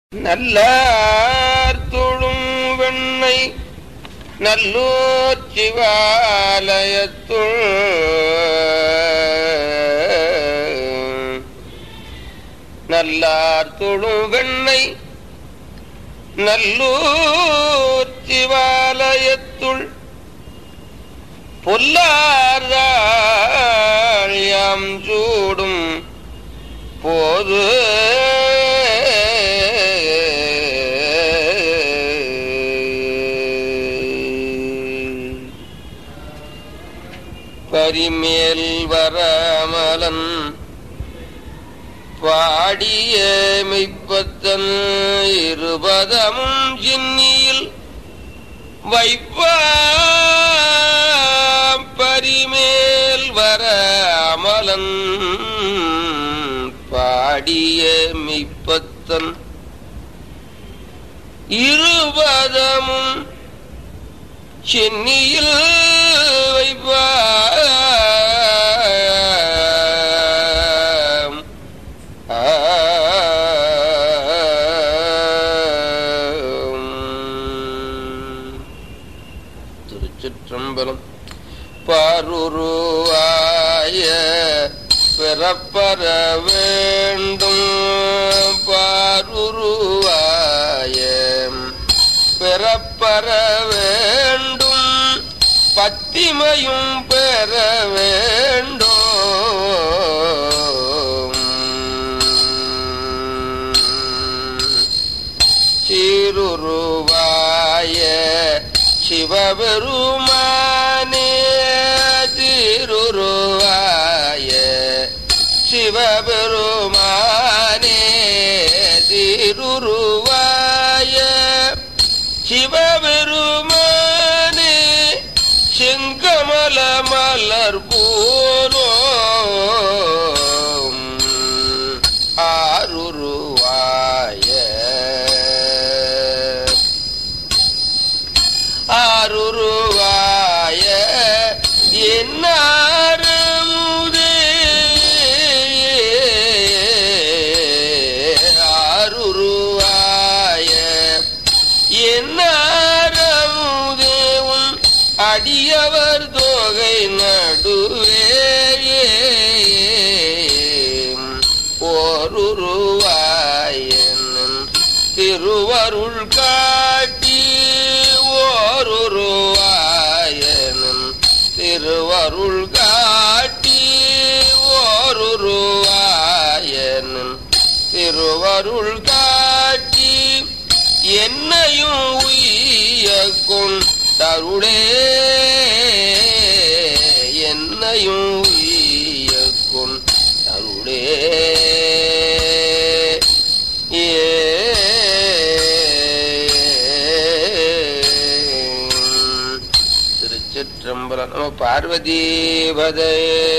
நல்லார் தொழும் வெண்ணை நல்லூர் சிவாலயத்துள் நல்லார் தொழும் வெண்ணை நல்லூர் சிவாலயத்துள் பொல்லார் யாம் சூடும் போது பரிமேல் வரமலன் பாடிய மெய்ப்பத்தன் இருபதமும் சின்னியில் வைப்ப பரிமேல் வர அமலன் பாடிய மெய்ப்பத்தன் இருபதமும் சென்னியில் வைப்ப திருச்சிற்றம்பலம் பாருருவாய பிறப்பற வேண்டும் பாருருவாய பிறப்பற வேண்டும் பத்திமையும் பெற வேண்டும் சீருருவாய சிவபெருமானே திருருவாய சிவபெருமானே திருருவாய சிவபெருமானே செங்கமல மலர் போலோம் ஆருருவாய ஆருருவாய என்னாரமுதே ஆருருவாய என்னாரமுதேவும் அடியவர் தோகை நடுவே ஓருருவாயன் திருவருள் காட்டி ஓருருவாயன் திருவருள் காட்டி ஓருருவாயன் திருவருள் காட்டி என்னையும் உய்ய கொண்டருளே என்னையும் உய்ய கொண்டருளே ஏ திருச்சிற்றம்பலம் நம பார்வதீபதே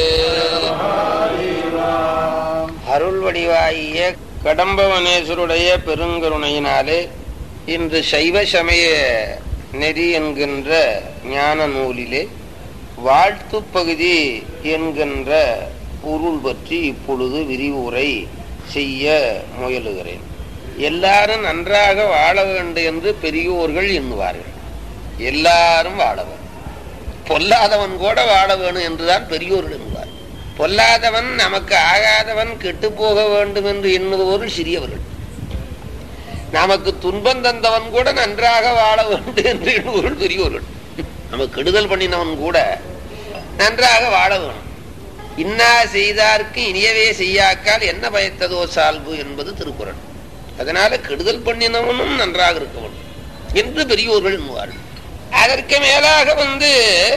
அருள் வடிவாகிய கடம்பவனேஸ்வருடைய பெருங்கருணையினாலே இன்று சைவ சமய நெறி என்கின்ற ஞான நூலிலே வாழ்த்து பகுதி என்கின்ற பொருள் பற்றி இப்பொழுது விரிவுரை செய்ய முயலுகிறேன் எல்லாரும் நன்றாக வாழ வேண்டும் என்று பெரியோர்கள் எண்ணுவார்கள் எல்லாரும் வாழ வேண்டும் பொல்லாதவன் கூட வாழ வேணும் என்றுதான் பெரியோர்கள் எண்ணுவார் பொல்லாதவன் நமக்கு ஆகாதவன் கெட்டு போக வேண்டும் என்று எண்ணுபவர்கள் சிறியவர்கள் நமக்கு துன்பம் தந்தவன் கூட நன்றாக வாழ வேண்டும் என்று எண்ணுபவர்கள் பெரியோர்கள் நமக்கு கெடுதல் பண்ணினவன் கூட நன்றாக வாழ வேணும் இன்னா செய்தார்க்கு இனியவே செய்யாக்கால் என்ன பயத்ததோ சால்பு என்பது திருக்குறள் அதனால கெடுதல் பண்ணினவனும் நன்றாக இருக்க வேண்டும் என்று பெரியோர்கள் எண்ணுவார்கள் அதற்கு மேலாக வந்து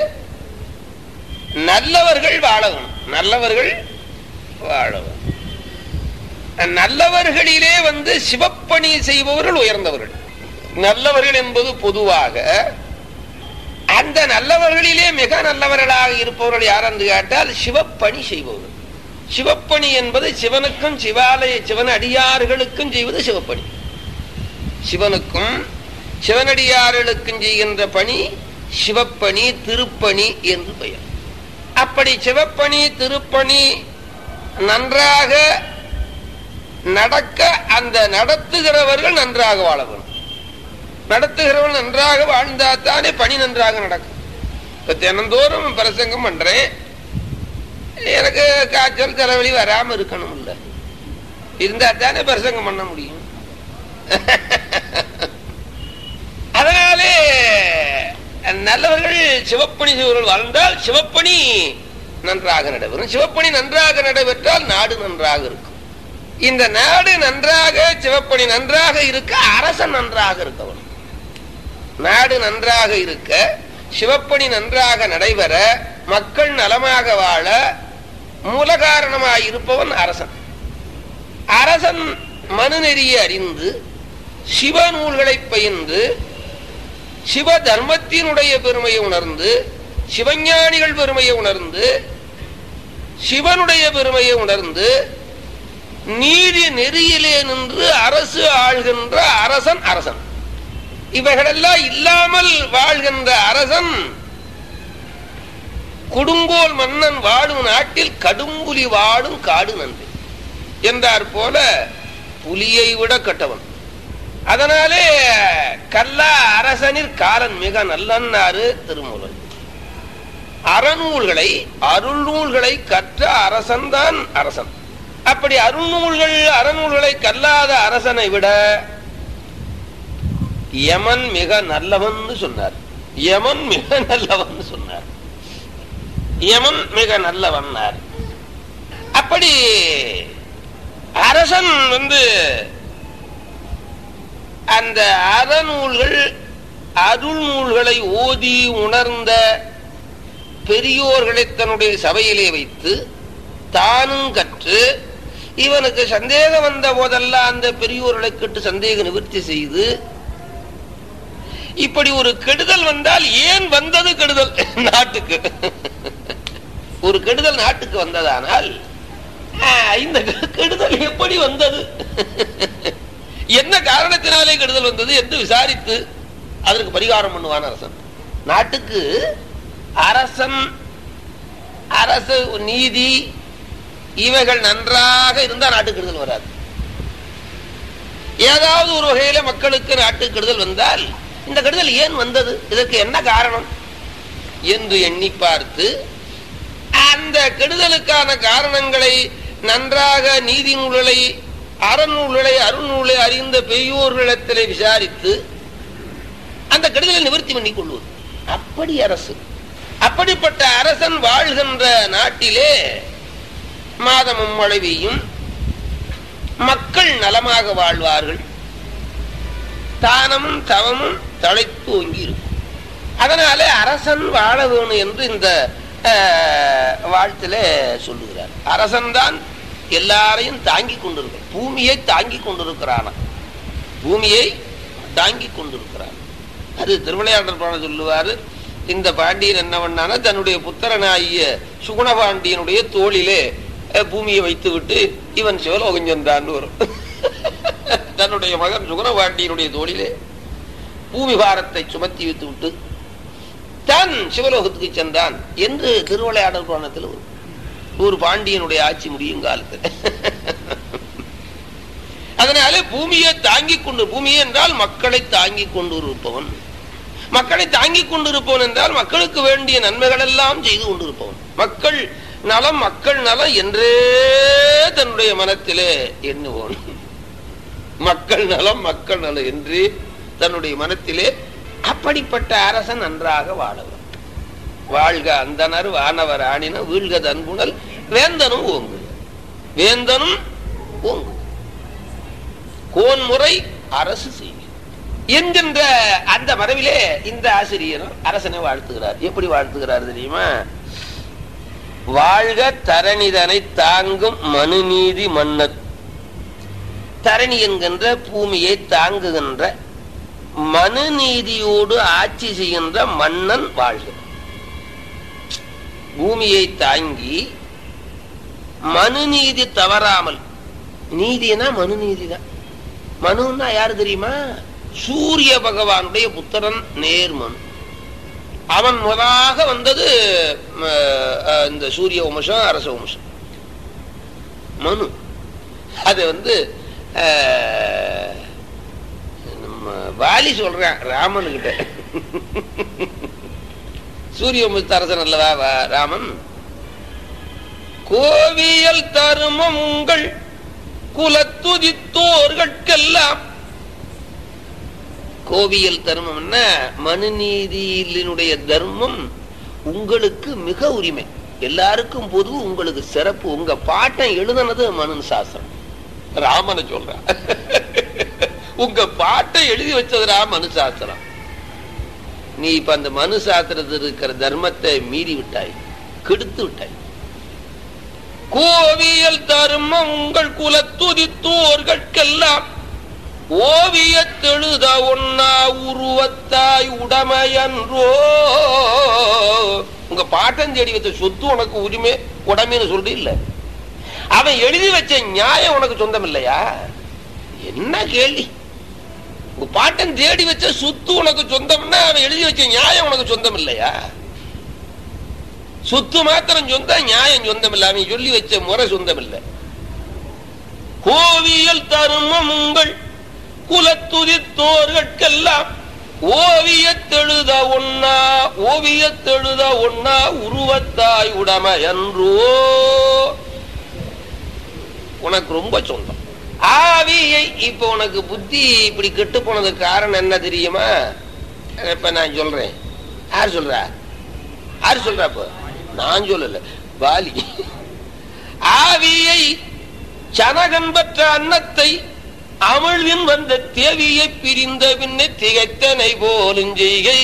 நல்லவர்கள் வாழவும் நல்லவர்கள் வாழவும் நல்லவர்களிலே வந்து சிவப்பணி செய்பவர்கள் உயர்ந்தவர்கள் நல்லவர்கள் என்பது பொதுவாக அந்த நல்லவர்களிலே மிக நல்லவர்களாக இருப்பவர்கள் யார் என்று கேட்டால் சிவப்பணி செய்பவர்கள் சிவப்பணி என்பது சிவனுக்கும் சிவாலய சிவன் அடியார்களுக்கும் செய்வது சிவப்பணி சிவனுக்கும் சிவனடியார்களுக்கும் செய்கின்ற பணி சிவப்பணி திருப்பணி என்று பெயர் அப்படி சிவப்பணி திருப்பணி நன்றாக நடக்க அந்த நடத்துகிறவர்கள் நன்றாக வாழ வேணும் நடத்துகிறவர்கள் நன்றாக வாழ்ந்தாத்தானே பணி நன்றாக நடக்கும் இப்ப தினந்தோறும் பிரசங்கம் பண்றேன் எனக்கு காய்ச்சல் தலைவலி வராம இருக்கணும் இல்ல இருந்தா தானே பிரசங்கம் பண்ண முடியும் அதனாலே நல்லவர்கள் சிவப்பணி செய்வர்கள் வாழ்ந்தால் சிவப்பணி நன்றாக நடைபெறும் சிவப்பணி நன்றாக நடைபெற்றால் நாடு நன்றாக இருக்கும் இந்த நாடு நன்றாக சிவப்பணி நன்றாக இருக்க அரசன் நன்றாக இருக்கவன் நாடு நன்றாக இருக்க சிவப்பணி நன்றாக நடைபெற மக்கள் நலமாக வாழ மூல காரணமாய் இருப்பவன் அரசன் அரசன் மனுநெறியை அறிந்து சிவ நூல்களை பயின்று சிவ தர்மத்தினுடைய பெருமையை உணர்ந்து சிவஞானிகள் பெருமையை உணர்ந்து சிவனுடைய பெருமையை உணர்ந்து நீதி நெறியிலே நின்று அரசு ஆள்கின்ற அரசன் அரசன் இவைகளெல்லாம் இல்லாமல் வாழ்கின்ற அரசன் கொடுங்கோல் மன்னன் வாழும் நாட்டில் கடும்புலி வாழும் காடு நன்றி என்றார் போல புலியை விட கட்டவன் அதனாலே கல்லா அரசனில் காலன் மிக நல்லன்னாரு திருமூலன் அறநூல்களை அருள் நூல்களை கற்ற அரசன்தான் அரசன் அப்படி அருள்நூல்கள் அறநூல்களை கல்லாத அரசனை விட யமன் மிக நல்லவன் சொன்னார் யமன் மிக நல்லவன் சொன்னார் யமன் மிக நல்லவன் அப்படி அரசன் வந்து அந்த அறநூல்கள் அருள் நூல்களை ஓதி உணர்ந்த பெரியோர்களை தன்னுடைய சபையிலே வைத்து தானும் கற்று இவனுக்கு சந்தேகம் வந்த போதெல்லாம் அந்த பெரியோர்களை கேட்டு சந்தேக நிவர்த்தி செய்து இப்படி ஒரு கெடுதல் வந்தால் ஏன் வந்தது கெடுதல் நாட்டுக்கு ஒரு கெடுதல் நாட்டுக்கு வந்ததானால் இந்த கெடுதல் எப்படி வந்தது என்ன காரணத்தினாலே கெடுதல் வந்தது என்று விசாரித்து அதற்கு பரிகாரம் பண்ணுவான் அரசன் நாட்டுக்கு அரசன் அரசு நீதி இவைகள் நன்றாக இருந்தா நாட்டுக்கு கெடுதல் வராது ஏதாவது ஒரு வகையில மக்களுக்கு நாட்டுக்கு கெடுதல் வந்தால் இந்த கெடுதல் ஏன் வந்தது இதற்கு என்ன காரணம் என்று எண்ணி பார்த்து அந்த கெடுதலுக்கான காரணங்களை நன்றாக நீதி நூல்களை அறநூல்களை அருநூலை அறிந்த பெரியோர்களிடத்திலே விசாரித்து அந்த கெடுதலை நிவர்த்தி பண்ணிக் கொள்வது அப்படி அரசு அப்படிப்பட்ட அரசன் வாழ்கின்ற நாட்டிலே மாதமும் மழை பெய்யும் மக்கள் நலமாக வாழ்வார்கள் தானமும் தவமும் தழைத்து ஓங்கி இருக்கும் அதனால அரசன் வாழ வேணும் என்று இந்த வாழ்த்துல சொல்லுகிறார் அரசன் தான் எல்லாரையும் தாங்கி கொண்டிருக்கிறான் பூமியை தாங்கி கொண்டிருக்கிறானா பூமியை தாங்கி கொண்டிருக்கிறான் அது திருவிளையாடல் பாடம் சொல்லுவாரு இந்த பாண்டியன் என்ன பண்ணானா தன்னுடைய புத்திரனாகிய சுகுணபாண்டியனுடைய தோளிலே பூமியை வைத்து விட்டு இவன் சிவலோகம் சென்றான் வரும் தன்னுடைய மகன் சுகுணபாண்டியனுடைய தோளிலே பூமி பாரத்தை சுமத்தி வைத்து விட்டு தான் சிவலோகத்துக்கு சென்றான் என்று திருவிளையாடல் புராணத்தில் ஒரு பாண்டியனுடைய ஆட்சி முடியும் காலத்தில் அதனாலே பூமியை தாங்கிக் கொண்டு பூமியை என்றால் மக்களை தாங்கிக் கொண்டு இருப்பவன் மக்களை தாங்கிக் கொண்டிருப்பவன் என்றால் மக்களுக்கு வேண்டிய நன்மைகள் எல்லாம் செய்து கொண்டிருப்பவன் மக்கள் நலம் மக்கள் நலம் என்றே தன்னுடைய மனத்திலே எண்ணுவோன் மக்கள் நலம் மக்கள் நலம் என்று தன்னுடைய மனத்திலே அப்படிப்பட்ட அரசன் நன்றாக வாழவர் வாழ்க அந்தனர் வானவர் ஆணின வீழ்க தன்புணல் வேந்தனும் ஓங்கு வேந்தனும் ஓங்கு கோன்முறை அரசு செய்யும் என்கின்ற அந்த மரபிலே இந்த ஆசிரியர் அரசனை வாழ்த்துகிறார் எப்படி வாழ்த்துகிறார் தெரியுமா வாழ்க தரணிதனை தாங்கும் மனுநீதி மன்னர் தரணி என்கின்ற பூமியை தாங்குகின்ற மனுநீதியோடு ஆட்சி செய்கின்ற மன்னன் வாழ்க பூமியை தாங்கி மனுநீதி தவறாமல் நீதினா மனுநீதி தான் மனுன்னா யாரு தெரியுமா சூரிய பகவானுடைய புத்திரன் நேர்மனு அவன் முதலாக வந்தது இந்த சூரிய வம்சம் அரச வம்சம் மனு அது வந்து அஹ், நம்ம வாலி சொல்றான் ராமனுக்கிட்ட சூரிய அரசன் அல்லவா வா- ராமன் கோவியல் தருமம் உங்கள் குலத்துதித்தோர்கட்கெல்லாம் கோவியல் தர்மம்னா மனுநீதியினுடைய தர்மம் உங்களுக்கு மிக உரிமை எல்லாருக்கும் பொது உங்களுக்கு சிறப்பு உங்க பாட்டம் எழுதுனது மனு சாஸ்திரம் ராமனை சொல்ற உங்க பாட்டை எழுதி வச்சது ராமனு சாஸ்திரம் நீ இப்ப அந்த மனு சாஸ்திரத்தில் இருக்கிற தர்மத்தை மீறி விட்டாய் கெடுத்து விட்டாய் கோவியல் தர்மம் உங்கள் குலத்துதித்தோர்கட்கெல்லாம் ஓவியத்தெழுத ஒன்னா உருவத்தாய் உடமையன்றோ உங்க பாட்டம் தேடி வச்ச சொத்து உனக்கு உரிமை உடமைன்னு சொல்றது இல்ல அவன் எழுதி வச்ச நியாயம் உனக்கு சொந்தம் இல்லையா என்ன கேள்வி உங்க பாட்டன் தேடி வச்ச சொத்து உனக்கு சொந்தம்னா அவன் எழுதி வச்ச நியாயம் உனக்கு சொந்தம் இல்லையா சொத்து மாத்திரம் சொந்தம் நியாயம் சொந்தம் இல்ல அவன் சொல்லி வச்ச முறை சொந்தம் இல்ல கோவியல் தருமம் உங்கள் குலத்துதித்தோர்கட்கெல்லாம் ஓவியத்தெழுத ஒன்னா ஓவியத்தெழுத ஒன்னா உருவத்தாய் உடமை என்றோ உனக்கு ரொம்ப சொந்தம் ஆவியை இப்ப உனக்கு புத்தி இப்படி கெட்டு போனதுக்கு காரணம் என்ன தெரியுமா இப்ப நான் சொல்றேன் யார் சொல்றா யார் சொல்றா இப்ப நான் சொல்லல பாலி ஆவியை சனகன் பெற்ற அன்னத்தை அமிழ்வின் வந்த தேவியை பிரிந்த பின்னை திகைத்தனை போலும் செய்கை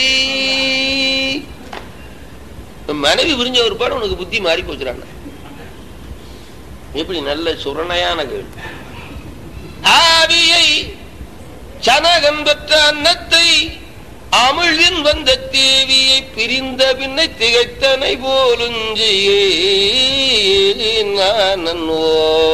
மனைவி பிரிஞ்ச ஒரு பாடம் உனக்கு புத்தி மாறி போச்சுறாங்க எப்படி நல்ல சுரணையான கேள்வி ஆவியை சனகன் பெற்ற அன்னத்தை அமிழ்வின் வந்த தேவியை பிரிந்த பின்னை திகைத்தனை போலும் நானோ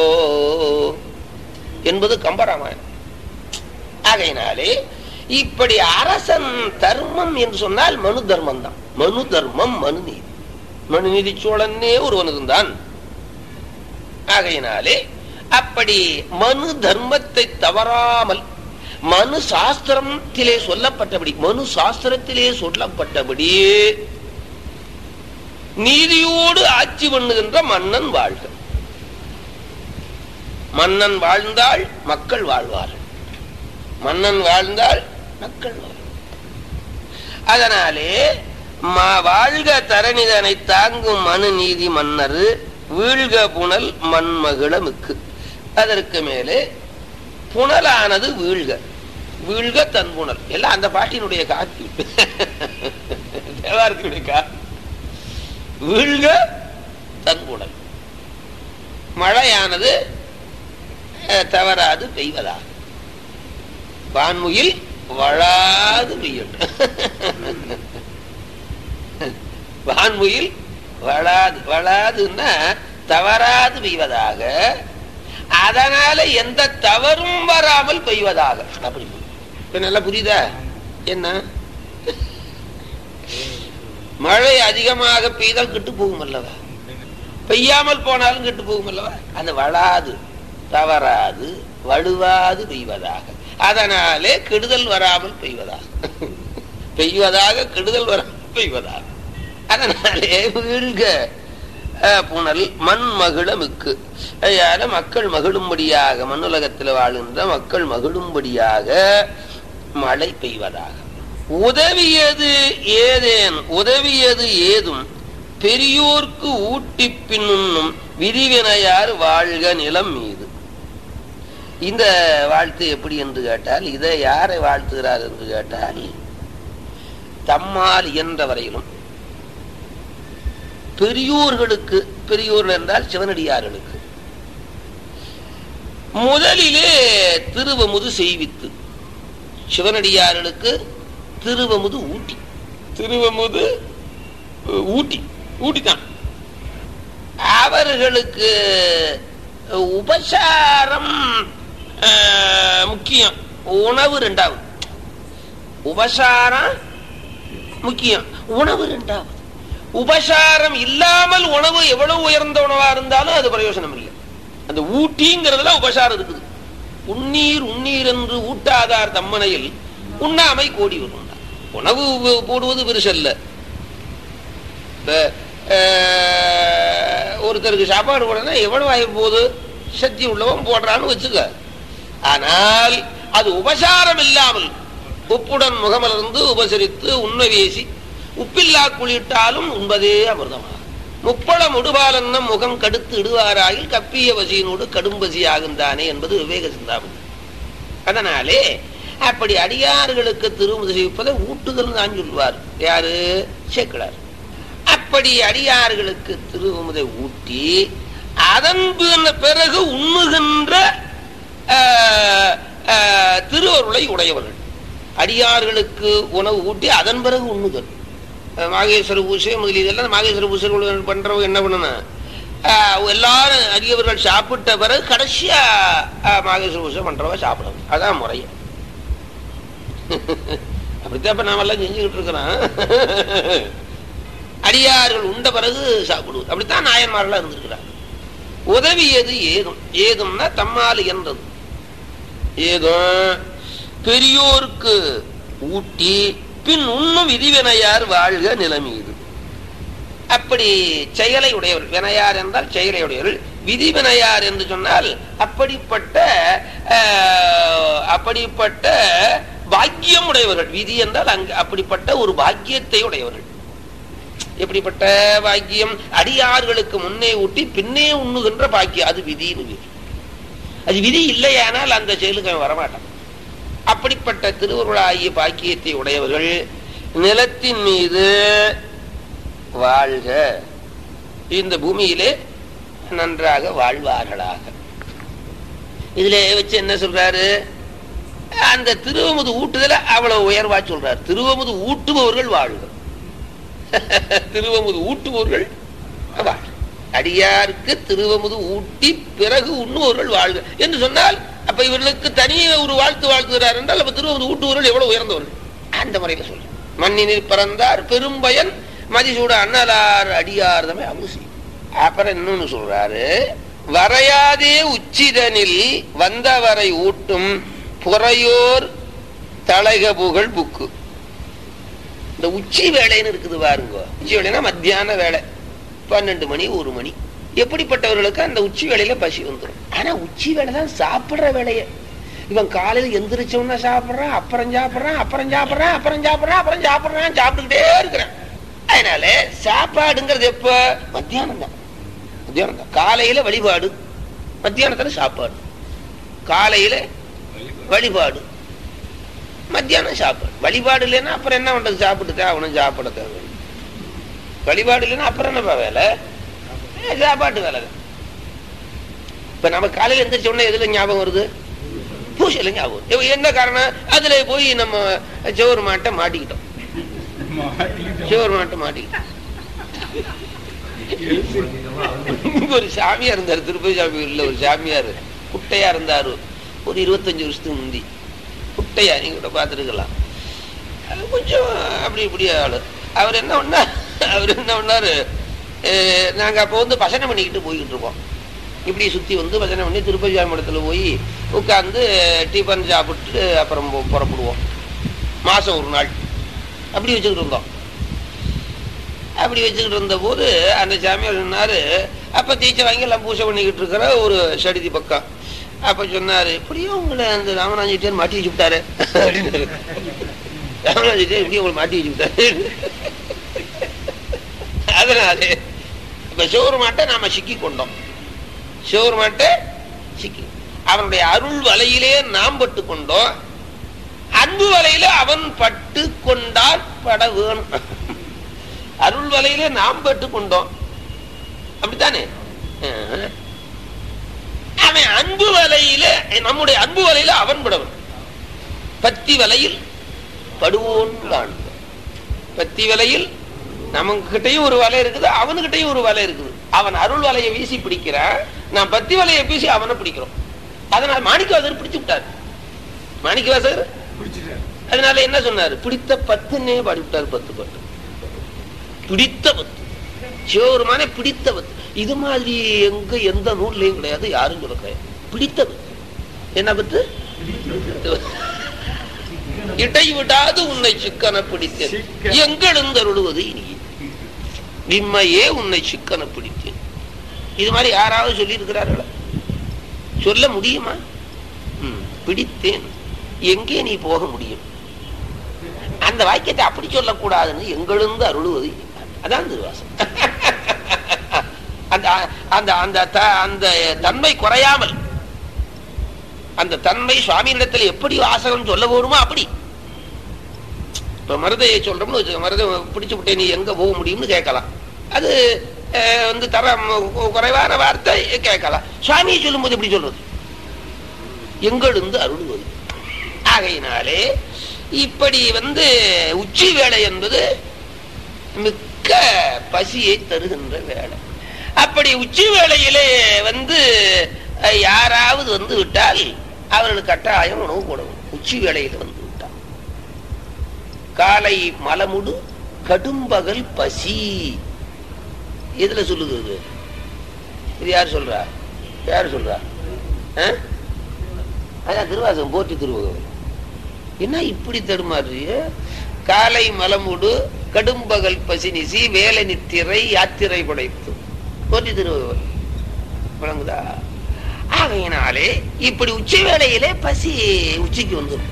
என்பது கம்பராமாயணம் ஆகையினாலே இப்படி அரசன் தர்மம் என்று சொன்னால் மனு தர்மம் தான் மனு தர்மம் மனு நீதி மனு நீதி சோழனே ஒருவன் இருந்தான் ஆகையினாலே அப்படி மனு தர்மத்தை தவறாமல் மனு சாஸ்திரத்திலே சொல்லப்பட்டபடி மனு சாஸ்திரத்திலே சொல்லப்பட்டபடி நீதியோடு ஆட்சி பண்ணுகின்ற மன்னன் வாழ்க மன்னன் வாழ்ந்தால் மக்கள் வாழ்வார்கள் மன்னன் வாழ்ந்தால் மக்கள் வாழ்வார்கள் அதனாலே மா- வாழ்க தரணிதனை தாங்கும் மனு நீதி மன்னர் வீழ்க புனல் மண்மகிழ மிக்கு அதற்கு மேலே புனலானது வீழ்க வீழ்க தன் புனல் எல்லாம் அந்த பாட்டினுடைய காப்பி தேவாரத்தினுடைய காப்பி வீழ்க தன் புனல் மழையானது அஹ், தவறாது பெய்வதா வான்முகில் வளாது பெய்யட்டும் வான்முகில் வளாது வளாதுன்னா தவறாது பெய்வதாக அதனால எந்த தவறும் வராமல் பெய்வதாக அப்படி இப்ப நல்லா புரியுதா என்ன மழை அதிகமாக பெய்தால் கெட்டு போகும் அல்லவா பெய்யாமல் போனாலும் கெட்டு போகும் அல்லவா அந்த வளாது தவறாது வலுவாது பெய்வதாக அதனாலே கெடுதல் வராமல் பெய்வதாக பெய்வதாக கெடுதல் வராமல் பெய்வதாக அதனாலே வீழ்க அஹ், புனல் மண் மகிழ மிக்கு அதனால மக்கள் மகிழும்படியாக மண்ணுலகத்தில் வாழுகின்ற மக்கள் மகிழும்படியாக மழை பெய்வதாக உதவியது ஏதேன் உதவியது ஏதும் பெரியோர்க்கு ஊட்டி பின்னும் விரிவினையார் வாழ்க நிலம் மீது இந்த வாழ்த்து எப்படி என்று கேட்டால் இதை யாரை வாழ்த்துகிறார் என்று கேட்டால் தம்மால் இயன்ற வரையிலும் பெரியோர்களுக்கு பெரியோர்கள் என்றால் சிவனடியார்களுக்கு முதலிலே திருவமுது செய்வித்து சிவனடியார்களுக்கு திருவமுது ஊட்டி திருவமுது அஹ், ஊட்டி ஊட்டித்தான் அவர்களுக்கு உபசாரம் அஹ், முக்கியம் உணவு ரெண்டாவது உபசாரம் முக்கியம் உணவு ரெண்டாவது உபசாரம் இல்லாமல் உணவு எவ்வளவு உயர்ந்த உணவா இருந்தாலும் அது பிரயோஜனம் இல்லை அந்த ஊட்டிங்கிறதுல உபசாரம் இருக்குது உண்ணீர் உண்ணீர் என்று ஊட்டாதார் தம்மனையில் உண்ணாமை கோடி வரும் உணவு உ- போடுவது பெருசல்ல இப்ப, அஹ், ஒருத்தருக்கு சாப்பாடு போடனா எவ்வளவு ஆகி போகுது சக்தி உள்ளவன் போடுறான்னு வச்சுக்க ஆனால் அது உபசாரம் இல்லாமல் உப்புடன் முகமலர்ந்து உபசரித்து உண்மை வீசி உப்பில்லா குளிட்டாலும் உண்பதே அமிர்தமாக முப்பள முடுபாலன்னம் முகம் கடுத்து இடுவாராயில் கப்பிய வசியினோடு கடும்பசி ஆகுந்தானே என்பது விவேக சிந்தாமணி அதனாலே அப்படி அடியார்களுக்கு திருமுது செய்விப்பதை ஊட்டுதல் தான் சொல்வார் யாரு சேக்கிழார் அப்படி அடியார்களுக்கு திருமுதை ஊட்டி அதன் பின்ன பிறகு உண்ணுகின்ற ஆஹ், ஆஹ், திருவருளை உடையவர்கள் அடியார்களுக்கு உணவு ஊட்டி அதன் பிறகு உண்ணுதல் அஹ், மாகேஸ்வர பூசை முதலியதெல்லாம் மாகேஸ்வர பூசை பண்றவங்க என்ன பண்ணணும் ஆஹ், எல்லாரும் அடியவர்கள் சாப்பிட்ட பிறகு கடைசியா ஆஹ், மாகேஸ்வர பூசை பண்றவங்க சாப்பிடணும் அதான் முறை அப்படித்தான் இப்ப நாமெல்லாம் செஞ்சுக்கிட்டு இருக்கிறோம் அடியார்கள் உண்ட பிறகு சாப்பிடுவது அப்படித்தான் நாயன்மார்களா இருந்திருக்கிறார் உதவியது ஏதும் ஏதும்னா தம்மால் என்றது ஏதும் பெரியோருக்கு ஊட்டி பின் உண்ணும் விதிவினையார் வாழ்க நிலைமீது அப்படி செயலை உடையவர் வினையார் என்றால் செயலை உடையவர்கள் விதி வினையார் என்று சொன்னால் அப்படிப்பட்ட ஆஹ், அப்படிப்பட்ட பாக்கியம் உடையவர்கள் விதி என்றால் அங்கு அப்படிப்பட்ட ஒரு பாக்கியத்தை உடையவர்கள் எப்படிப்பட்ட பாக்கியம் அடியார்களுக்கு முன்னே ஊட்டி பின்னே உண்ணுகின்ற பாக்கியம் அது விதின்னு பேரு. அது விதி இல்லையானால் அந்த செயலுக்கு அவன் வரமாட்டான் அப்படிப்பட்ட திருவருளாகிய பாக்கியத்தை உடையவர்கள் நிலத்தின் மீது வாழ்க இந்த பூமியிலே நன்றாக வாழ்வார்களாக இதுல வச்சு என்ன சொல்றாரு அந்த திருவமுது ஊட்டுதல அவ்வளவு உயர்வா சொல்றார் திருவமுது ஊட்டுபவர்கள் வாழ்க திருவமுது ஊட்டுபவர்கள் வாழ்க அடியாருக்கு திருவமுது ஊட்டி பிறகு உண்ணுபவர்கள் வாழ்க என்று சொன்னால் அப்ப இவர்களுக்கு தனியே ஒரு வாழ்த்து வாழ்த்துகிறார் என்றால் அப்ப திருவமுது ஊட்டுபவர்கள் எவ்வளவு உயர்ந்தவர்கள் அந்த முறையில சொல்ற மண்ணினில் பிறந்தார் பெரும்பயன் மதிசூட அண்ணலார் அடியார் தமை அவசியம் அப்புறம் இன்னொன்னு சொல்றாரு வரையாதே உச்சிதனில் வந்தவரை ஊட்டும் புறையோர் தலக புகழ் புக்கு இந்த உச்சி வேலைன்னு இருக்குது பாருங்க உச்சி வேலைன்னா மத்தியான வேலை பன்னெண்டு மணி ஒரு மணி எப்படிப்பட்டவர்களுக்கு அந்த உச்சி வேலையில பசி வந்துடும் ஆனா உச்சி வேலை தான் சாப்பிடுற வேலையை இவன் காலையில எந்திரிச்சோன்னா சாப்பிடுறான் அப்புறம் சாப்பிடுறான் அப்புறம் சாப்பிடுறான் அப்புறம் சாப்பிடுறான் அப்புறம் சாப்பிடுறான் சாப்பிட்டுக்கிட்டே இருக்கிறான் அதனால சாப்பாடுங்கிறது எப்ப மத்தியானம் தான் மத்தியானம் தான் காலையில வழிபாடு மத்தியானத்துல சாப்பாடு காலையில வழிபாடு மத்தியானம் சாப்பாடு வழிபாடு இல்லைன்னா அப்புறம் என்ன பண்றது சாப்பிட்டு அவனும் சாப்பிட தேவை வழிபாடு இல்லைன்னா அப்புறம் என்னப்பா வேலை ஏ, சாப்பாட்டு வேலை தான் இப்ப நம்ம காலையில எந்திரிச்ச உடனே எதுல ஞாபகம் வருது பூசையில ஞாபகம் வரும். இப்ப என்ன காரணம் அதுல போய் நம்ம செவர் மாட்டை மாட்டிக்கிட்டோம் செவர் மாட்டை மாட்டிக்கிட்டோம் இங்க ஒரு சாமியார் இருந்தார் திருப்பதி சாமி இல்ல ஒரு சாமியார் குட்டையா இருந்தாரு ஒரு இருபத்தஞ்சு வருஷத்துக்கு முந்தி குட்டையா நீங்க கூட பார்த்துருக்கலாம் அது கொஞ்சம் அப்படி இப்படி ஆளு அவர் என்ன பண்ணா அவர் என்ன பண்ணாரு அஹ், நாங்க அப்போ வந்து பசனை பண்ணிக்கிட்டு போய்கிட்டு இருக்கோம் இப்படி சுத்தி வந்து பஜனை பண்ணி திருப்பதி சாமி இடத்துல போய் உட்காந்து டிஃபன் சாப்பிட்டு அப்புறம் போ- புறப்படுவோம் மாசம் ஒரு நாள் அப்படி வச்சுக்கிட்டு இருந்தோம் அப்படி வச்சுக்கிட்டு இருந்த போது அந்த சாமியார் சொன்னாரு அப்ப தீச்சை வாங்கி எல்லாம் பூஜை பண்ணிக்கிட்டு இருக்கிற ஒரு சடிதி பக்கம் அப்ப சொன்னாரு இப்படியும் உங்களை அந்த ராமநாஜிட்டே மாட்டி வச்சு விட்டாரு அப்படின்னாரு ராமநாஜிட்டே இப்படியும் உங்களை மாட்டி வச்சு விட்டாரு அதனால இப்ப சிவருமாட்டை நாம சிக்கி கொண்டோம் சிவருமாட்டை சிக்கி அவனுடைய அருள் வலையிலே நாம் பட்டு கொண்டோம் அன்பு வலையில அவன் பட்டு கொண்டால் பட வேணும் அருள் வலையிலே நாம் பட்டு கொண்டோம் அப்படித்தானே ஆஹ். அவன் அன்பு வலையில நம்முடைய அன்பு வலையில அவன் படவன் பத்தி வலையில் படுவோன் காண்போம் பத்தி வலையில் நமக்கிட்டையும் ஒரு வலை இருக்குது அவனுக்கிட்டையும் ஒரு வலை இருக்குது அவன் அருள் வலையை வீசி பிடிக்கிறான் நான் பத்தி வலையை வீசி அவனை பிடிக்கிறோம் அதனால மாணிக்கவாசகர் பிடிச்சு விட்டார் மாணிக்கவாசகர் அதனால என்ன சொன்னாரு பிடித்த பத்துன்னே பாடி விட்டார் பத்து பாட்டு பிடித்த பத்து சிவபெருமானை பிடித்தவன் இது மாதிரி எங்க எந்த நூல்லையும் கிடையாது யாரும் சொல்ல கிடையாது பிடித்தவன் என்ன பத்து இடை விடாது உன்னை சிக்கன பிடித்தேன் எங்கெழுந்தருளுவது இனி விம்மையே உன்னை சிக்கன பிடித்தேன் இது மாதிரி யாராவது சொல்லி இருக்கிறார்களா சொல்ல முடியுமா ம், பிடித்தேன் எங்கே நீ போக முடியும் அந்த வாக்கியத்தை அப்படி சொல்லக்கூடாதுன்னு எங்கெழுந்து அருளுவது அதான் திருவாசம் அந்த அந்த அந்த த- அந்த தன்மை குறையாமல் அந்த தன்மை சுவாமியிடத்தில் எப்படி வாசகம் சொல்ல போடுமோ அப்படி இப்ப மருதையை சொல்றோம்னு வச்சுக்க மருதை பிடிச்சு விட்டே நீ எங்க போக முடியும்னு கேட்கலாம் அது அஹ், வந்து தரம் கு- குறைவான வார்த்தை கேட்கலாம் சுவாமியை சொல்லும்போது எப்படி சொல்றது எங்கெழுந்து அருளுவது ஆகையினாலே இப்படி வந்து உச்சி வேலை என்பது மிக்க பசியை தருகின்ற வேலை அப்படி உச்சி வேளையிலே வந்து அஹ், யாராவது வந்து விட்டால் அவர்களுக்கு கட்டாயம் உணவு கொடுக்கும் உச்சி வேளையில் வந்து விட்டால் காலை மலமுடு கடும்பகல் பசி எதுல சொல்லுது இது இது யார் சொல்றா யார் சொல்றா ஆ? அதான் திருவாசகம் போற்றி திருவகம் என்ன இப்படி தடுமாறு காலை மலமுடு கடும்பகல் பசினிசி வேலை நித்திரை யாத்திரை படைத்து போற்றி திருவகம் விளங்குதா ஆகையினாலே இப்படி உச்சி வேளையிலே பசி உச்சிக்கு வந்துடும்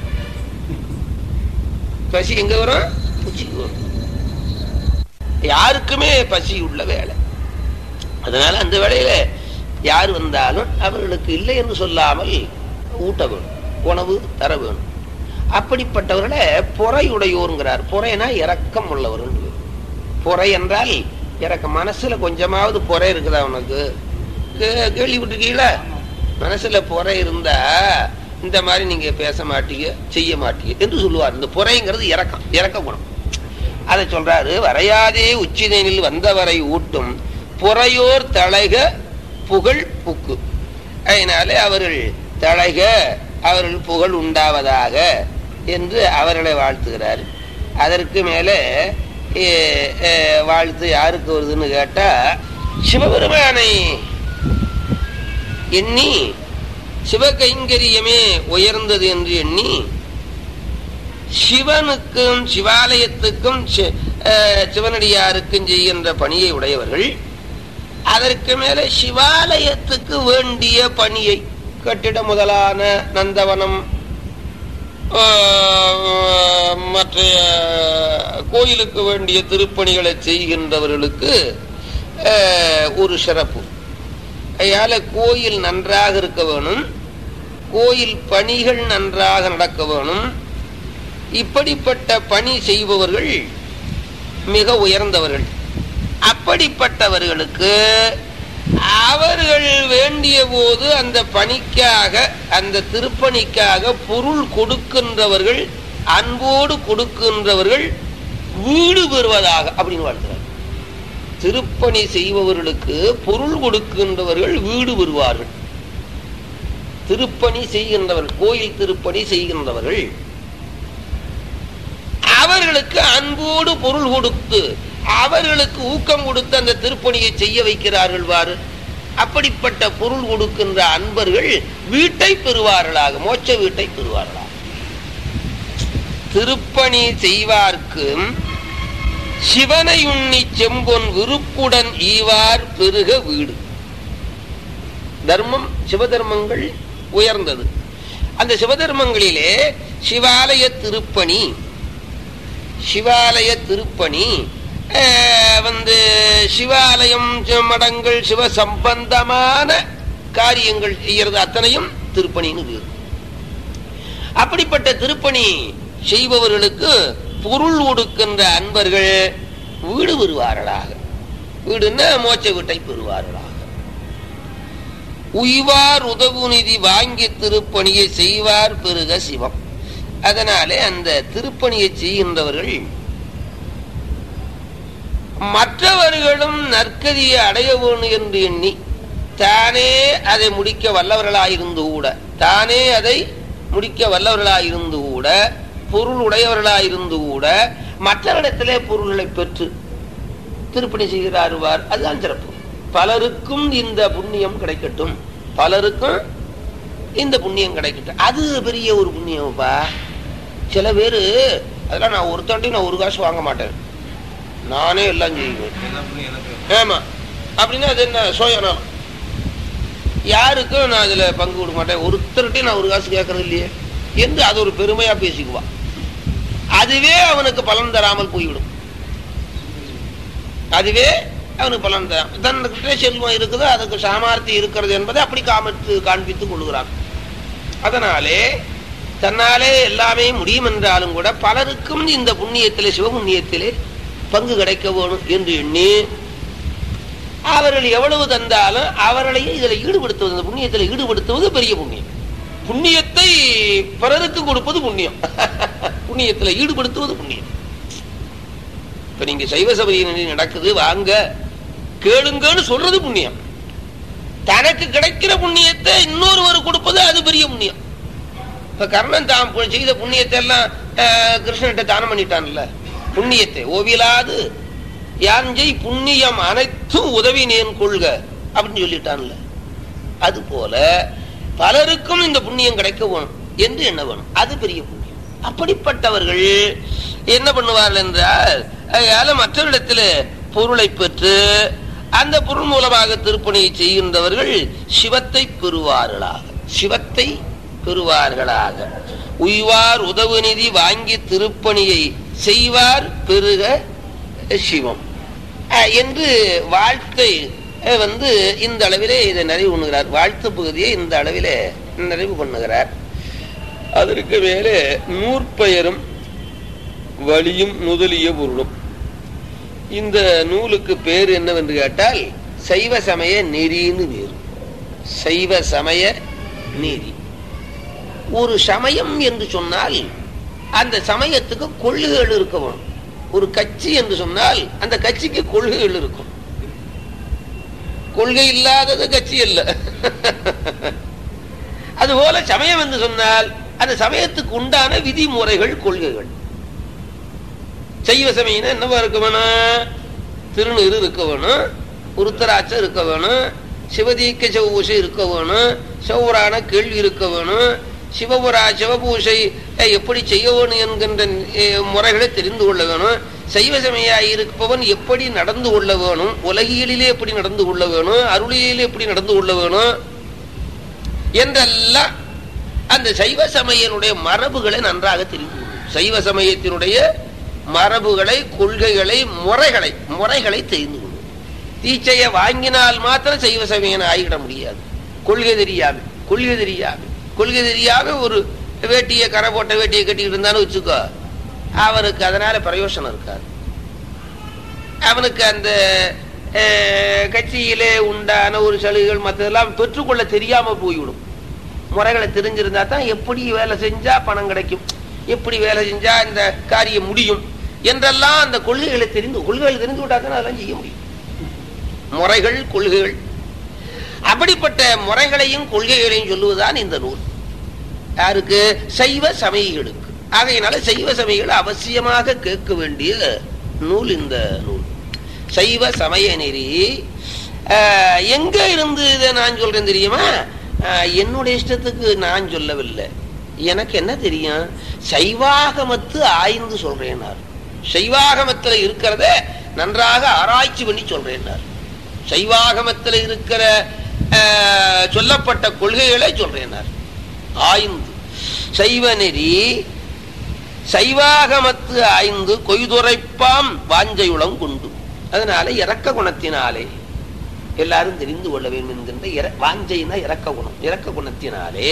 பசி எங்க வரும் உச்சிக்கு வரும் யாருக்குமே பசி உள்ள வேலை அதனால அந்த வேளையில யார் வந்தாலும் அவர்களுக்கு இல்லை என்று சொல்லாமல் ஊட்ட வேணும் உணவு தர வேணும் அப்படிப்பட்டவர்களை பொறையுடையோருங்கிறார் பொறைனா இரக்கம் உள்ளவர்கள் பொறை என்றால் இறக்கம் மனசுல கொஞ்சமாவது பொறை இருக்குதா உனக்கு கே- கேள்விப்பட்டிருக்கீங்களா மனசுல பொறை இருந்தா இந்த மாதிரி நீங்க பேச மாட்டீங்க செய்ய மாட்டீங்க என்று சொல்லுவார் இந்த பொறைங்கிறது இறக்கம் இறக்க குணம் அதை சொல்றாரு வரையாதே உச்சிதனில் வந்தவரை ஊட்டும் புறையோர் தழைக புகழ் புக்கு அதனாலே அவர்கள் தழைக அவர்கள் புகழ் உண்டாவதாக என்று அவர்களை வாழ்த்துகிறார் அதற்கு மேலே ஏ, ஏ, வாழ்த்து யாருக்கு வருதுன்னு கேட்டா சிவபெருமானை எண்ணி சிவகைங்கரியமே உயர்ந்தது என்று எண்ணி சிவனுக்கும் சிவாலயத்துக்கும் சி- அஹ், சிவனடியாருக்கும் செய்கின்ற பணியை உடையவர்கள் அதற்கு மேல சிவாலயத்துக்கு வேண்டிய பணியை கட்டிட முதலான நந்தவனம் ஆஹ், மற்ற கோயிலுக்கு வேண்டிய திருப்பணிகளை செய்கின்றவர்களுக்கு ஆஹ், ஒரு சிறப்பு அதனால கோயில் நன்றாக இருக்க வேணும் கோயில் பணிகள் நன்றாக நடக்க வேணும் இப்படிப்பட்ட பணி செய்பவர்கள் மிக உயர்ந்தவர்கள் அப்படிப்பட்டவர்களுக்கு அவர்கள் வேண்டிய போது அந்த பணிக்காக அந்த திருப்பணிக்காக பொருள் கொடுக்கின்றவர்கள் அன்போடு கொடுக்கின்றவர்கள் வீடு பெறுவதாக அப்படின்னு வாழ்த்துறார் திருப்பணி செய்பவர்களுக்கு பொருள் கொடுக்கின்றவர்கள் வீடு பெறுவார்கள் திருப்பணி செய்கின்றவர்கள் கோயில் திருப்பணி செய்கின்றவர்கள் அவர்களுக்கு அன்போடு பொருள் கொடுத்து அவர்களுக்கு ஊக்கம் கொடுத்து அந்த திருப்பணியை செய்ய வைக்கிறார்கள் வாரு அப்படிப்பட்ட பொருள் கொடுக்கின்ற அன்பர்கள் வீட்டை பெறுவார்களாக மோட்ச வீட்டை பெறுவார்களாக திருப்பணி செய்வார்க்கு சிவனை உண்ணி செம்பொன் விருப்புடன் ஈவார் பெருக வீடு தர்மம் சிவதர்மங்கள் உயர்ந்தது அந்த சிவதர்மங்களிலே சிவாலய திருப்பணி சிவாலய திருப்பணி அஹ், வந்து சிவாலயம் சி- மடங்கள் சிவ சம்பந்தமான காரியங்கள் செய்யறது அத்தனையும் திருப்பணின்னு பேரு அப்படிப்பட்ட திருப்பணி செய்பவர்களுக்கு பொருள் கொடுக்கின்ற அன்பர்கள் வீடு பெறுவார்களாக வீடுன்னா மோட்ச வீட்டை பெறுவார்களாக உய்வார் உதவு நிதி வாங்கி திருப்பணியை செய்வார் பெருக சிவம் அதனாலே அந்த திருப்பணியை செய்கின்றவர்கள் மற்றவர்களும் நற்கதியை அடைய வேணும் என்று எண்ணி தானே அதை முடிக்க வல்லவர்களாயிருந்து கூட தானே அதை முடிக்க வல்லவர்களாயிருந்து கூட பொருள் உடையவர்களாயிருந்து கூட மற்றவரிடத்திலே பொருள்களை பெற்று திருப்பணி செய்கிறாருவார் அதுதான் சிறப்பு பலருக்கும் இந்த புண்ணியம் கிடைக்கட்டும் பலருக்கும் இந்த புண்ணியம் கிடைக்கட்டும் அது பெரிய ஒரு புண்ணியம்ப்பா சில பேரு அதெல்லாம் நான் ஒருத்தாண்டி நான் ஒரு காசு வாங்க மாட்டேன் நானே எல்லாம் செய்வேன் ஆமா அப்படின்னா அது என்ன சோயனம் யாருக்கும் நான் அதுல பங்கு கொடுக்க மாட்டேன் ஒருத்தர்கிட்டையும் நான் ஒரு காசு கேட்கறது இல்லையே என்று அது ஒரு பெருமையா பேசிக்குவான் அதுவே அவனுக்கு பலன் தராமல் போய்விடும் அதுவே அவனுக்கு பலன் தராம் தன்கிட்ட செல்வம் இருக்குது அதுக்கு சாமர்த்தி இருக்கிறது என்பதை அப்படி காமித்து காண்பித்துக் கொள்கிறான் அதனாலே தன்னாலே எல்லாமே முடியும் என்றாலும் கூட பலருக்கும் இந்த புண்ணியத்திலே சிவபுண்ணியத்திலே பங்கு கிடைக்க வேணும் என்று எண்ணி அவர்கள் எவ்வளவு தந்தாலும் அவர்களையே இதில் ஈடுபடுத்துவது இந்த புண்ணியத்தில் ஈடுபடுத்துவது பெரிய புண்ணியம் புண்ணியத்தை பிறருக்கு கொடுப்பது புண்ணியம் புண்ணியத்தில் ஈடுபடுத்துவது புண்ணியம் இப்ப நீங்க சைவ சபையில் நடக்குது வாங்க கேளுங்கன்னு சொல்றது புண்ணியம் தனக்கு கிடைக்கிற புண்ணியத்தை இன்னொருவர் கொடுப்பது அது பெரிய புண்ணியம் இப்ப கர்ணன் தான் பு- செய்த புண்ணியத்தை எல்லாம் அஹ், கிருஷ்ணன்கிட்ட தானம் பண்ணிட்டான்ல புண்ணியத்தை ஓவியலாது யாஞ்சை புண்ணியம் அனைத்தும் உதவினேன் கொள்க அப்படின்னு சொல்லிட்டான்ல அது போல பலருக்கும் இந்த புண்ணியம் கிடைக்க வேணும் என்று எண்ண வேணும் அது பெரிய புண்ணியம் அப்படிப்பட்டவர்கள் என்ன பண்ணுவார்கள் என்றால் அதனால மற்றவரிடத்துல பொருளை பெற்று அந்த பொருள் மூலமாக திருப்பணியை செய்கின்றவர்கள் சிவத்தை பெறுவார்களாக சிவத்தை பெறுவார்களாக உய்வார் உதவு நிதி வாங்கி திருப்பணியை செய்வார் பெருக சிவம் அஹ், என்று வாழ்த்தை அஹ், வந்து இந்த அளவிலே இதை நிறைவு பண்ணுகிறார் வாழ்த்து பகுதியை இந்த அளவிலே நிறைவு பண்ணுகிறார் அதற்கு மேலே நூற்பெயரும் வழியும் முதலிய பொருளும் இந்த நூலுக்கு பேர் என்னவென்று கேட்டால் சைவ சமய நெறின்னு பேர் சைவ சமய நெறி ஒரு சமயம் என்று சொன்னால் அந்த சமயத்துக்கு கொள்கைகள் இருக்க வேணும் ஒரு கட்சி என்று சொன்னால் அந்த கட்சிக்கு கொள்கைகள் இருக்கும் கொள்கை இல்லாதது கட்சி அல்ல அதுபோல சமயம் என்று சொன்னால் அந்த சமயத்துக்கு உண்டான விதிமுறைகள் கொள்கைகள் சைவ சமயம் என்னவா இருக்க வேணும் திருநீறு இருக்க வேணும் உருத்தராட்சம் இருக்க வேணும் சிவதீக்க சிவபூசை இருக்க வேணும் சிவபுராண கேள்வி இருக்க வேணும் சிவபுரா சிவபூசை அஹ், எப்படி செய்ய வேணும் என்கின்ற அஹ், முறைகளை தெரிந்து கொள்ள வேணும் சைவ சமயாய் இருப்பவன் எப்படி நடந்து கொள்ள வேணும் உலகியலிலே எப்படி நடந்து கொள்ள வேணும் அருளியலிலே எப்படி நடந்து கொள்ள வேணும் என்றெல்லாம் அந்த சைவ சமயனுடைய மரபுகளை நன்றாக தெரிந்து கொள்ளும் சைவ சமயத்தினுடைய மரபுகளை கொள்கைகளை முறைகளை முறைகளை தெரிந்து கொள்ளும் தீட்சையை வாங்கினால் மாத்திரம் சைவ சமயன் ஆகிட முடியாது கொள்கை தெரியாம கொள்கை தெரியாம கொள்கை தெரியாம ஒரு வேட்டியை கரை போட்ட வேட்டியை கட்டிக்கிட்டு இருந்தான்னு வச்சுக்கோ அவனுக்கு அதனால பிரயோசனம் இருக்காது அவனுக்கு அந்த அஹ், கட்சியிலே உண்டான ஒரு சலுகைகள் மற்றதெல்லாம் பெற்றுக்கொள்ள தெரியாம போய்விடும் முறைகளை தெரிஞ்சிருந்தா தான் எப்படி வேலை செஞ்சா பணம் கிடைக்கும் எப்படி வேலை செஞ்சா இந்த காரியம் முடியும் என்றெல்லாம் அந்த கொள்கைகளை தெரிந்து கொள்கைகளை தெரிந்து விட்டா தான் அதெல்லாம் செய்ய முடியும் முறைகள் கொள்கைகள் அப்படிப்பட்ட முறைகளையும் கொள்கைகளையும் சொல்லுவதுதான் இந்த நூல் யாருக்கு சைவ சமயிகளுக்கு ஆகையினால சைவ சமயிகள் அவசியமாக கேட்க வேண்டிய நூல் இந்த நூல் சைவ சமய நெறி ஆஹ், எங்க இருந்து இதை நான் சொல்றேன் தெரியுமா ஆஹ், என்னுடைய இஷ்டத்துக்கு நான் சொல்லவில்லை எனக்கு என்ன தெரியும் சைவாகமத்து ஆய்ந்து சொல்றேனார் சைவாகமத்துல இருக்கிறத நன்றாக ஆராய்ச்சி பண்ணி சொல்றேனார் சைவாகமத்தில் இருக்கிற ஆஹ், சொல்லப்பட்ட கொள்கைகளை சொல்றேனார் ஆய்ந்து சைவ நெறி சைவாகமத்து ஆய்ந்து கொய்துரைப்பாம் வாஞ்சையுளம் கொண்டு அதனால இறக்க குணத்தினாலே எல்லாரும் தெரிந்து கொள்ள வேண்டும் என்கின்ற இற- வாஞ்சைனா இறக்க குணம் இறக்க குணத்தினாலே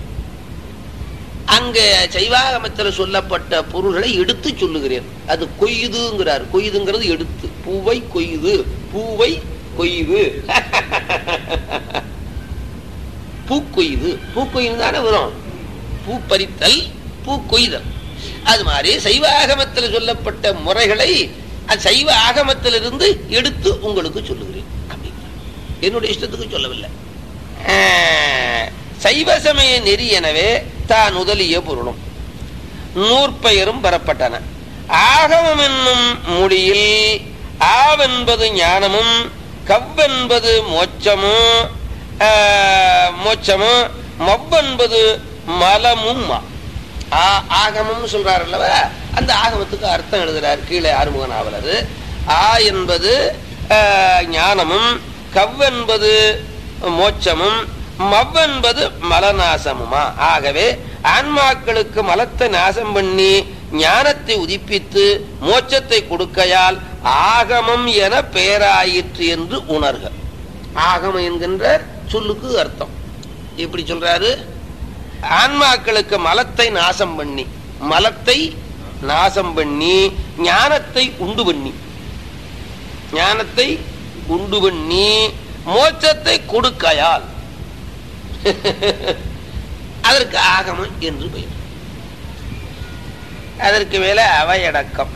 அங்க சைவாகமத்தில் சொல்லப்பட்ட பொருள்களை எடுத்து சொல்லுகிறேன் அது கொய்துங்கிறார் கொய்துங்கிறது எடுத்து பூவை கொய்து பூவை கொய்து பூக்கொய்து பூக்கொய்து தானே வரும் பூ பறித்தல் பூ கொய்தல் அது மாதிரி சைவ ஆகமத்தில் சொல்லப்பட்ட முறைகளை அந்த சைவ ஆகமத்திலிருந்து எடுத்து உங்களுக்கு சொல்லுகிறேன் அப்படிங்கிறார். என்னுடைய இஷ்டத்துக்கு சொல்லவில்லை ஆஹ், சைவ சமய நெறி எனவே தான் உதலிய பொருளும் நூற்பெயரும் பெறப்பட்டன ஆகமம் என்னும் மொழியில் ஆவென்பது ஞானமும் கவ்வென்பது மோட்சமும் ஆஹ், மோட்சமும் மவ்வென்பது மலமும் ஆ- ஆகமம் சொல்றாரு அல்லவா அந்த ஆகமத்துக்கு அர்த்தம் எழுதுறார் கீழே ஆறுமுக நாவலர் ஆ என்பது ஆஹ், ஞானமும் கவ்வென்பது மோட்சமும் மவ்வென்பது மலநாசமுமா ஆகவே ஆன்மாக்களுக்கு மலத்தை நாசம் பண்ணி ஞானத்தை உதிப்பித்து மோட்சத்தை கொடுக்கையால் ஆகமம் என பெயராயிற்று என்று உணர்க ஆகமம் என்கின்ற சொல்லுக்கு அர்த்தம் எப்படி சொல்றாரு ஆன்மாக்களுக்கு மலத்தை நாசம் பண்ணி மலத்தை நாசம் பண்ணி ஞானத்தை உண்டு பண்ணி ஞானத்தை உண்டு பண்ணி மோட்சத்தை கொடுக்கையால் அதற்கு ஆகமம் என்று பெயர் அதற்கு மேல அவையடக்கம்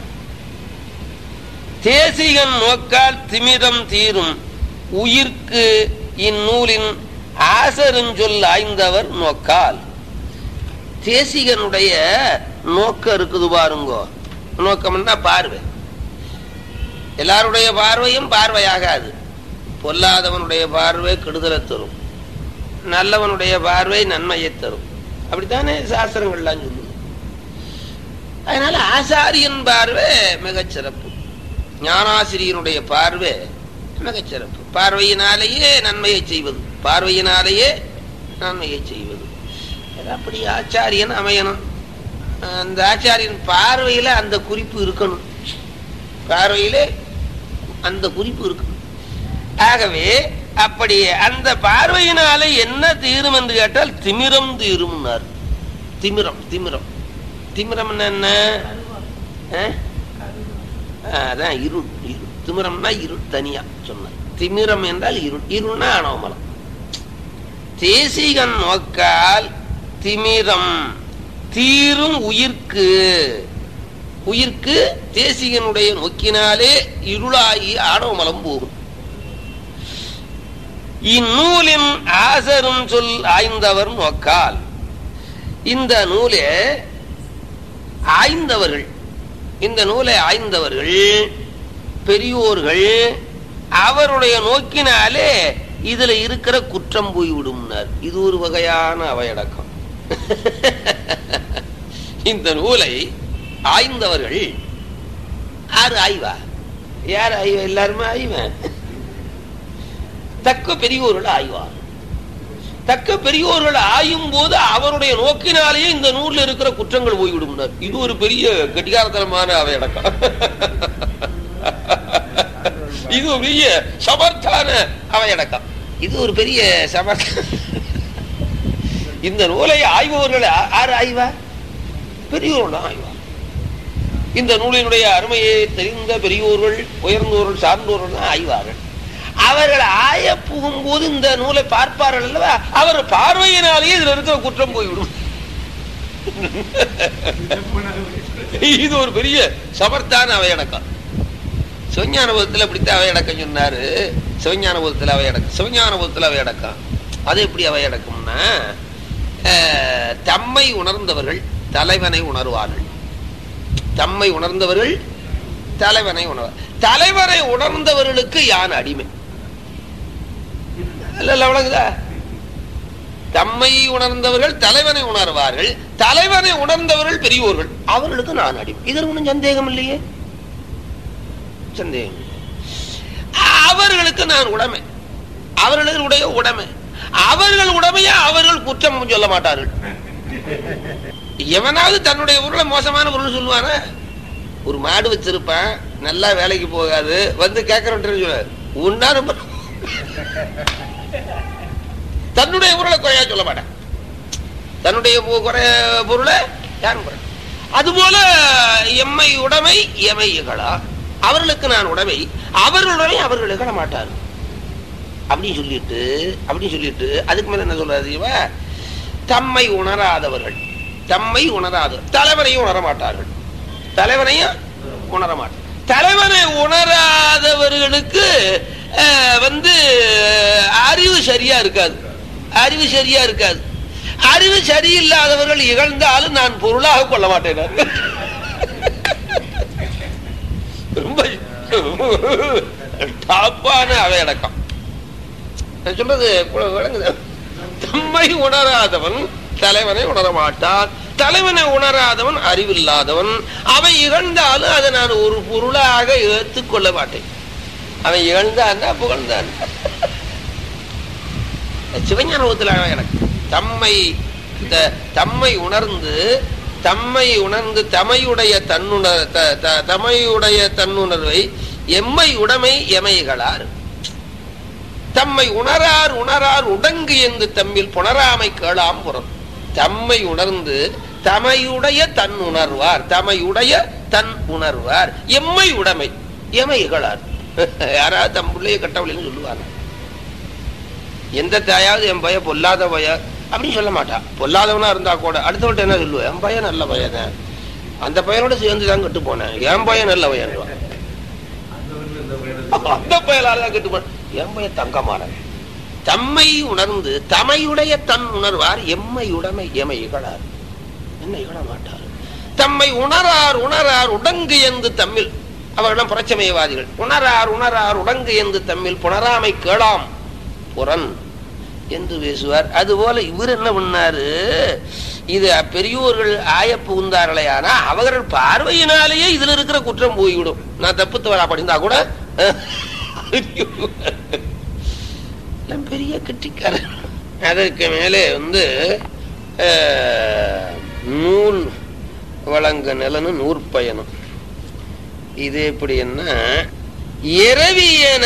தேசிகன் நோக்கால் திமிரம் தீரும் உயிர்க்கு இந்நூலின் ஆசருஞ்சொல் ஆய்ந்தவர் நோக்கால் தேசிகனுடைய நோக்கம் இருக்குது பாருங்கோ நோக்கம்னா பார்வை எல்லாருடைய பார்வையும் பார்வையாகாது பொல்லாதவனுடைய பார்வை கெடுதலை தரும் நல்லவனுடைய பார்வை நன்மையை தரும் அப்படித்தானே சாஸ்திரங்கள்லாம் சொல்லுது அதனால ஆசாரியன் பார்வை மிகச் சிறப்பு ஞானாசிரியனுடைய பார்வை மிகச் சிறப்பு பார்வையினாலேயே நன்மையை செய்வது பார்வையினாலேயே நன்மையை செய்வது அப்படி ஆச்சாரியன் அமையணும் அந்த ஆச்சாரியன் பார்வையில அந்த குறிப்பு இருக்கணும் பார்வையிலே அந்த குறிப்பு இருக்கணும் ஆகவே அப்படி அந்த பார்வையினால என்ன தீரும் என்று கேட்டால் திமிரம் தீரும்னார் திமிரம் திமிரம் திமிரம் என்ன ஆ? ஆ, அதான் இருள் இருள் திமிரம்னா இருள் தனியா சொன்னார் திமிரம் என்றால் இருள் இருள்னா அனோமலம் தேசிகன் நோக்கால் திமிரம் தீரும் உயிர்க்கு உயிர்க்கு தேசிகனுடைய நோக்கினாலே இருளாகி ஆணவமலம் போகும் இந்நூலின் ஆசரும் சொல் ஆய்ந்தவர் நோக்கால் இந்த நூலே ஆய்ந்தவர்கள் இந்த நூலை ஆய்ந்தவர்கள் பெரியோர்கள் அவருடைய நோக்கினாலே இதுல இருக்கிற குற்றம் போய்விடும்னார் இது ஒரு வகையான அவையடக்கம் இந்த நூலை ஆய்ந்தவர்கள் யாரு ஆய்வா யார் ஆய்வா எல்லாருமே ஆய்வன் தக்க பெரியோர்கள் ஆய்வார் தக்க பெரியோர்கள் ஆயும் போது அவருடைய நோக்கினாலேயே இந்த நூல்ல இருக்கிற குற்றங்கள் போய்விடும் இது ஒரு பெரிய கட்டிகாரத்தனமான அவையடக்கம் இது ஒரு பெரிய சமர்த்தான அவையடக்கம் இது ஒரு பெரிய சமர்த்த இந்த நூலை ஆய்பவர்கள் யா- யார் ஆய்வா பெரியோர்கள் தான் ஆய்வா இந்த நூலினுடைய அருமையை தெரிந்த பெரியோர்கள் உயர்ந்தோர்கள் சார்ந்தோர்கள் தான் ஆய்வார்கள் அவர்கள் ஆய புகும்போது இந்த நூலை பார்ப்பார்கள் அல்லவா அவர் பார்வையினாலேயே இதுல இருக்கிற குற்றம் போய்விடும் இது ஒரு பெரிய சமர்த்தான அவையடக்கம் சிவஞானபுரத்தில் அப்படித்தான் அவையடக்கம் சொன்னாரு சிவஞானபுரத்தில் அவையடக்கம் சிவஞானபுரத்தில் அவையடக்கம் அது எப்படி அவையடக்கம்னா அஹ், தம்மை உணர்ந்தவர்கள் தலைவனை உணர்வார்கள் தம்மை உணர்ந்தவர்கள் தலைவனை உணர்வார் தலைவரை உணர்ந்தவர்களுக்கு யான் அடிமை இல்ல இல்ல விளங்குதா தம்மை உணர்ந்தவர்கள் தலைவனை உணர்வார்கள் தலைவனை உணர்ந்தவர்கள் பெரியோர்கள் அவர்களுக்கு நான் அடிமை இதில் ஒன்றும் சந்தேகம் இல்லையே சந்தேகம் இல்லை. அவர்களுக்கு நான் உடைமை அவர்களுடைய உடைமை அவர்கள் உடைமையா அவர்கள் குற்றம் சொல்ல மாட்டார்கள் எவனாவது தன்னுடைய பொருளை மோசமான பொருள் சொல்லுவானா ஒரு மாடு வச்சிருப்பான் நல்லா வேலைக்கு போகாது வந்து கேட்கறேன் சொல்லுவார் உன்னா ரொம்ப தன்னுடைய பொருளை குறையா சொல்ல மாட்டேன் தன்னுடைய பொ- குறைய பொருளை யாரும் குறை அதுபோல எம்மை உடைமை எமை இகழா அவர்களுக்கு நான் உடைமை அவர்களுடைய அவர்கள் இகழ மாட்டார் அப்படின்னு சொல்லிட்டு அப்படின்னு சொல்லிட்டு அதுக்கு மேல என்ன சொல்றாரு இவ தம்மை உணராதவர்கள் தம்மை உணராத தலைவனையும் உணர மாட்டார்கள் தலைவனையும் உணர மாட்டார் தலைவனை உணராதவர்களுக்கு அஹ், வந்து அறிவு சரியா இருக்காது அறிவு சரியா இருக்காது அறிவு சரியில்லாதவர்கள் இகழ்ந்தாலும் நான் பொருளாக கொள்ள மாட்டேன் ரொம்ப டாப்பான அவையடக்கம் நான் சொல்றது கு- விளங்குதா? தம்மை உணராதவன் தலைவனை உணர மாட்டான் தலைவனை உணராதவன் அறிவில்லாதவன் அவன் இகழ்ந்தாலும் அதை நான் ஒரு பொருளாக ஏற்றுக்கொள்ள மாட்டேன் அவன் இகழ்ந்தான் புகழ்ந்தான் சிவஞானத்தில் எனக்கு தம்மை த- தம்மை உணர்ந்து தம்மை உணர்ந்து தமையுடைய தன்னுணர் த- த- தமையுடைய தன்னுணர்வை எம்மை உடைமை எமைகளார் தம்மை உணரார் உணரார் உடங்கு என்று தம்மில் புணராமை கேளாம் புறம் தம்மை உணர்ந்து தமையுடைய தன் உணர்வார் தமையுடைய தன் உணர்வார் எம்மை உடைமை எமைகளார் யாராவது தம் பிள்ளைய கட்டவில்லைன்னு சொல்லுவாங்க எந்த தாயாவது என் பையன் பொல்லாத பைய அப்படின்னு சொல்ல மாட்டா பொல்லாதவனா இருந்தா கூட அடுத்தவள்கிட்ட என்ன சொல்லுவேன் என் பையன் நல்ல பையன் அந்த பையனோட சேர்ந்து தான் கெட்டு போனேன் என் பையன் நல்ல பையன் அந்த பயலால தான் கெட்டு போனேன் என் பையன் தங்கமான தம்மை உணர்ந்து தமையுடைய தன் உணர்வார் எம்மை உடைமை எமை இகழார் என்ன இகழ மாட்டார் தம்மை உணரார் உணரார் உடங்கு என்று தம்மில் அவர்களும் புரட்சமயவாதிகள் உணரார் உணரார் உடங்கு என்று தம்மில் புணராமை கேளாம் புறன் என்று பேசுவார் அதுபோல இவர் என்ன பண்ணாரு இது பெரியோர்கள் ஆய புகுந்தார்களே ஆனா அவர்கள் பார்வையினாலேயே இதுல இருக்கிற குற்றம் போய்விடும் நான் தப்பு தவறா படிந்தா கூட எல்லாம் பெரிய கெட்டிக்காரன் அதற்கு மேலே வந்து அஹ், நூல் வழங்க நிலனு நூற்பயணம் இது எப்படி என்ன இரவியன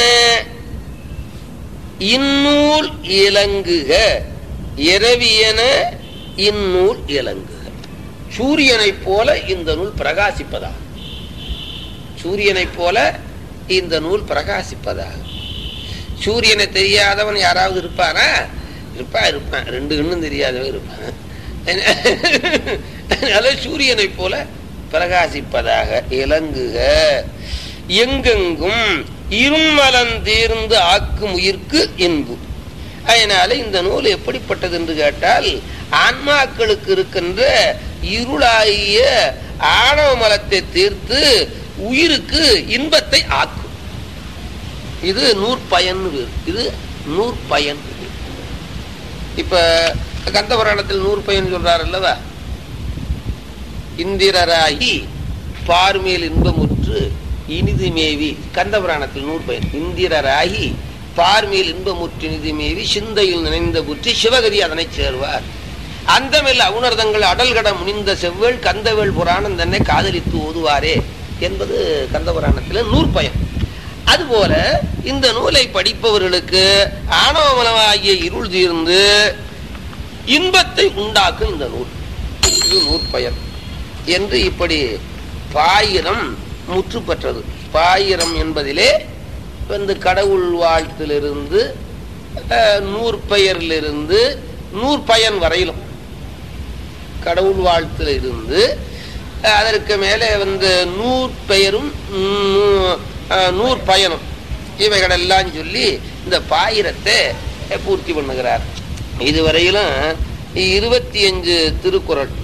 இந்நூல் இலங்குக இரவியன இந்நூல் இலங்குக சூரியனைப் போல இந்த நூல் பிரகாசிப்பதாக சூரியனைப் போல இந்த நூல் பிரகாசிப்பதாக சூரியனை தெரியாதவன் யாராவது இருப்பானா இருப்பா இருப்பான் ரெண்டு கண்ணும் தெரியாதவன் இருப்பான் அதனால சூரியனைப் போல பிரகாசிப்பதாக இலங்குக எங்கெங்கும் இருமலன் தீர்ந்து ஆக்கும் உயிர்க்கு இன்பு அதனால இந்த நூல் எப்படிப்பட்டது என்று கேட்டால் ஆன்மாக்களுக்கு இருக்கின்ற இருளாகிய ஆணவ மலத்தை தீர்த்து உயிருக்கு இன்பத்தை ஆக்கும் இது நூற்பயன் இது நூற்பயன் இப்ப கந்தபுராணத்தில் நூற்பயன் சொல்றார் அல்லவா இந்திரராகி பார்மேல் இன்பமுற்று இனிது மேவி கந்தபுராணத்தில் நூற்பயன் இந்திரராகி பார்மேல் இன்பமுற்று இனிது மேவி சிந்தையில் நினைந்த புற்றி சிவகதி அதனை சேர்வார் அந்தமில் அவுணர்தங்கள் அடல்கட முனிந்த செவ்வேள் கந்தவேள் புராணம் தன்னை காதலித்து ஓதுவாரே என்பது கந்தபுராணத்தில் நூற்பயன் அதுபோல இந்த நூலை படிப்பவர்களுக்கு ஆணவமலமாகிய இருள் தீர்ந்து இன்பத்தை உண்டாக்கும் இந்த நூல் இது நூற்பயன் என்று இப்படி பாயிரம் முற்று பெற்றது பாயிரம் என்பதிலே வந்து கடவுள் வாழ்த்திலிருந்து அஹ், நூற்பெயரிலிருந்து நூற்பயன் வரையிலும் கடவுள் வாழ்த்துல இருந்து அஹ், அதற்கு மேலே வந்து நூற்பெயரும் நூ- அஹ், நூற்பயனும் இவைகளெல்லாம் சொல்லி இந்த பாயிரத்தை பூர்த்தி பண்ணுகிறார் இதுவரையிலும் இருபத்தி அஞ்சு திருக்குறள்